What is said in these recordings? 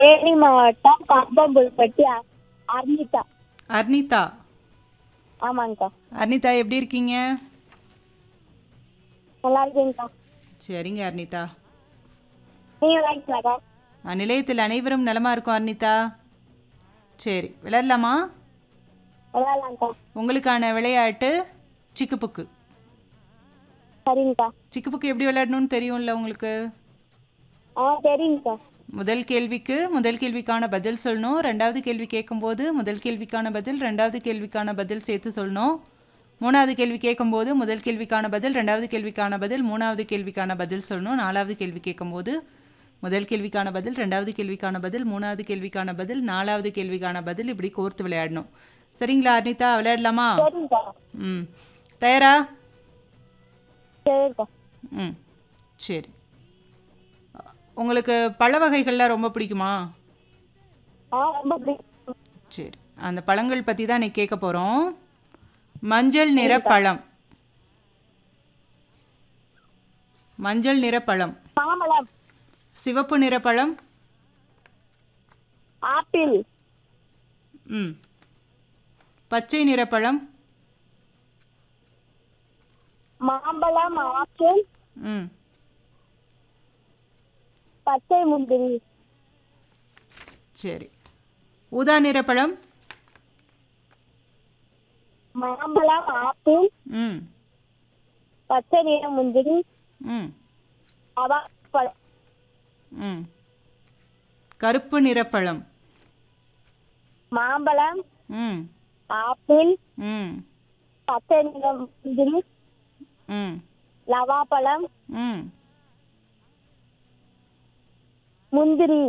தேனி மாவட்டம் கம்பம்புல்பட்டி அ- அர்னிதா அர்னிதா ஆமாங்கக்கா அர்னிதா எப்படி இருக்கீங்க நல்லா இருக்கீங்கக்கா சரிங்க அர்னிதா நீங்க நல்லா இருக்கீங்களாக்கா அஹ், நிலையத்தில் அனைவரும் நலமா இருக்கும் அர்னிதா சரி விளையாடலாமா விளையாடலாம்க்கா உங்களுக்கான விளையாட்டு சிக்குப்புக்கு சரிங்கக்கா சிக்குப்புக்கு எப்படி விளையாடணும்னு தெரியும்ல உங்களுக்கு ஆ சரிங்கக்கா முதல் கேள்விக்கு முதல் கேள்விக்கான பதில் சொல்லணும் ரெண்டாவது கேள்வி கேட்கும்போது முதல் கேள்விக்கான பதில் ரெண்டாவது கேள்விக்கான பதில் சேர்த்து சொல்லணும் மூணாவது கேள்வி கேட்கும்போது முதல் கேள்விக்கான பதில் ரெண்டாவது கேள்விக்கான பதில் மூணாவது கேள்விக்கான பதில் சொல்லணும் நாலாவது கேள்வி கேட்கும்போது முதல் கேள்விக்கான பதில் ரெண்டாவது கேள்விக்கான பதில் மூணாவது கேள்விக்கான பதில் நாலாவது கேள்விக்கான பதில் இப்படி கோர்த்து விளையாடணும் சரிங்களா அர்னிதா விளையாடலாமா சரிங்கக்கா ம் தயாரா சரிங்கக்கா ம் சரி உங்களுக்கு பழ வகைகள்லாம் ரொம்ப பிடிக்குமா ஆ ரொம்ப பிடிக்கும் சரி அந்த பழங்கள் பற்றி தான் இன்னைக்கு கேட்க போகிறோம் மஞ்சள் நிற பழம் மஞ்சள் நிற பழம் மாம்பழம் சிவப்பு நிற பழம் ஆப்பிள் ம் பச்சை நிற பழம் மாம்பழம் ஆப்பிள் ம் பச்சை முந்திரி சரி ஊதா நிற பழம் மாம்பழம் ஆப்பிள் ம் பச்சை நிற முந்திரி ம் பழம் ம் கருப்பு நிற பழம் மாம்பழம் ம் ஆப்பிள் ம் பச்சை நிற முந்திரி ம் லவாப்பழம் ம் முந்திரி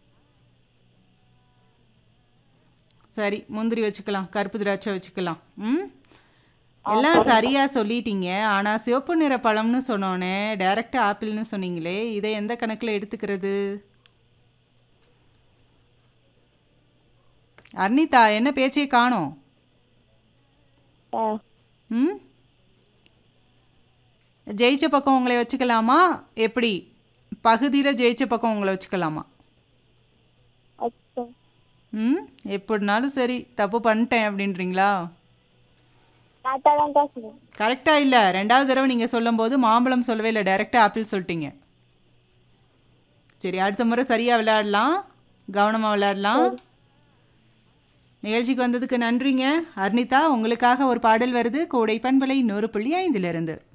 சரி முந்திரி வச்சுக்கலாம் கருப்பு திராட்சை வச்சுக்கலாம் ம் எல்லாம் சரியா சொல்லிட்டீங்க ஆனால் சிவப்பு நிற பழம்னு சொன்னோன்னே டைரக்டாக ஆப்பிள்னு சொன்னீங்களே இதை எந்த கணக்கில் எடுத்துக்கிறது அர்னிதா என்ன பேச்சே காணோம் ஆ, ம் ஜெயிச்ச பக்கம் உங்களை வச்சுக்கலாமா எப்படி பகுதியில் ஜெயிச்ச பக்கம் உங்களை வச்சுக்கலாமா அச்சோ. ம் எப்படினாலும் சரி தப்பு பண்ணிட்டேன் அப்படின்றீங்களா கரெக்டாக தான்க்கா சொன்னேன் கரெக்டாக இல்லை ரெண்டாவது தடவை நீங்கள் சொல்லும்போது மாம்பழம் சொல்லவே இல்லை டைரெக்டாக ஆப்பிள் சொல்லிட்டீங்க சரி அடுத்த முறை சரியாக விளையாடலாம் கவனமாக விளையாடலாம் நிகழ்ச்சிக்கு வந்ததுக்கு நன்றிங்க அர்னிதா உங்களுக்காக ஒரு பாடல் வருது கோடை பண்பலை நூறு புள்ளி ஐந்திலிருந்து